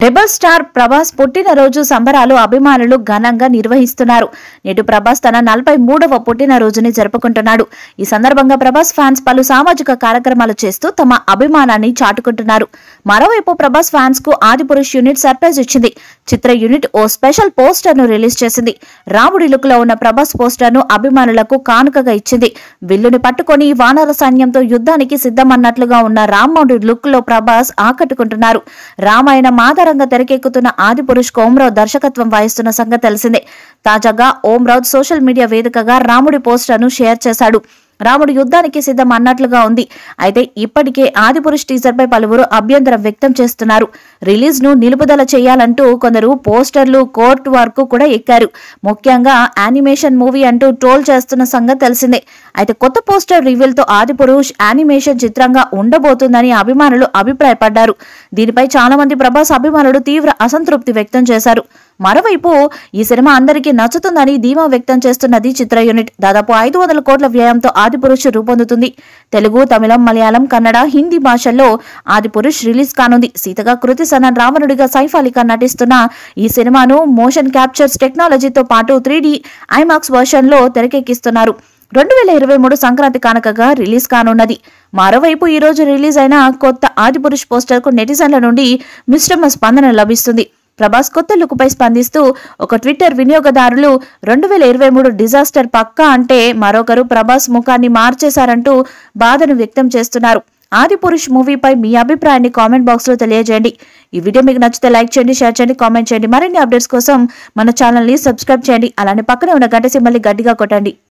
rebel star Prabhas పుట్టినరోజు సంబరాలు అభిమానులు ఘనంగా నిర్వహిస్తున్నారు నేడు ప్రభాస్ తన నలభై మూడవ పుట్టినరోజుని జరుపుకుంటున్నాడు ఈ సందర్భంగా ప్రభాస్ ఫ్యాన్స్ పలు సామాజిక కార్యక్రమాలు చేస్తూ తమ అభిమానాన్ని చాటుకుంటున్నారు మరోవైపు ప్రభాస్ ఫ్యాన్స్ కు ఆదిపురుష్ యూనిట్ సర్ప్రైజ్ ఇచ్చింది చిత్ర యూనిట్ ఓ స్పెషల్ పోస్టర్ ను రిలీజ్ చేసింది రాముడి లుక్ లో ఉన్న ప్రభాస్ పోస్టర్ ను అభిమానులకు కానుకగా ఇచ్చింది విల్లుని పట్టుకొని వానర సైన్యంతో యుద్ధానికి సిద్ధమన్నట్లుగా ఉన్న రాముడి లుక్ లో ప్రభాస్ ఆకట్టుకుంటున్నారు రామాయణం ఆధారంగా తెరకెక్కుతున్న ఆదిపురుష్ ఓంరావు దర్శకత్వం వహిస్తున్న సంగతి తెలిసిందే తాజాగా ఓంరావు సోషల్ మీడియా వేదికగా రాముడి పోస్టర్ను షేర్ చేశాడు రాముడు యుద్ధానికి సిద్ధం అన్నట్లుగా ఉంది అయితే ఇప్పటికే ఆదిపురుష్ టీజర్ పై పలువురు అభ్యంతరం వ్యక్తం చేస్తున్నారు రిలీజ్ ను నిలుపుదల చేయాలంటూ కొందరు పోస్టర్లు కోర్టు వరకు కూడా ఎక్కారు ముఖ్యంగా యానిమేషన్ మూవీ అంటూ ట్రోల్ చేస్తున్న సంగతి తెలిసిందే అయితే కొత్త పోస్టర్ రివీల్ తో ఆదిపురుష్ యానిమేషన్ చిత్రంగా ఉండబోతుందని అభిమానులు అభిప్రాయపడ్డారు దీనిపై చాలా మంది ప్రభాస్ అభిమానులు తీవ్ర అసంతృప్తి వ్యక్తం చేశారు మరోవైపు ఈ సినిమా అందరికీ నచ్చుతుందని ధీమా వ్యక్తం చేస్తున్నది చిత్ర యూనిట్ దాదాపు ఐదు వందల కోట్ల వ్యయంతో ఆదిపురుష్ రూపొందుతుంది తెలుగు తమిళం మలయాళం కన్నడ హిందీ భాషల్లో ఆదిపురుష్ రిలీజ్ కానుంది సీతగా కృతి సనన్ రావణుడిగా సైఫ్ అలీ ఖాన్ నటిస్తున్న ఈ సినిమాను మోషన్ క్యాప్చర్స్ టెక్నాలజీతో పాటు త్రీ డి ఐమాక్స్ వర్షన్ లో తెరకెక్కిస్తున్నారు రెండు వేల ఇరవై మూడు సంక్రాంతి కానుకగా రిలీజ్ కానున్నది మరోవైపు ఈ రోజు రిలీజ్ అయిన కొత్త ఆదిపురుష్ పోస్టర్ కు నెటిజన్ల నుండి మిశ్రమ స్పందన లభిస్తుంది ప్రభాస్ కొత్త లుక్ పై స్పందిస్తూ ఒక ట్విట్టర్ వినియోగదారులు రెండు వేల ఇరవై మూడు డిజాస్టర్ పక్కా అంటే మరొకరు ప్రభాస్ ముఖాన్ని మార్చేశారంటూ బాధను వ్యక్తం చేస్తున్నారు ఆది పురుష్ మూవీపై మీ అభిప్రాయాన్ని కామెంట్ బాక్స్ లో తెలియజేయండి ఈ వీడియో మీకు నచ్చితే లైక్ చేయండి షేర్ చేయండి కామెంట్ చేయండి మరిన్ని అప్డేట్స్ కోసం మన ఛానల్ ని సబ్స్క్రైబ్ చేయండి అలానే పక్కనే ఉన్న గంట సింబల్ని గట్టిగా కొట్టండి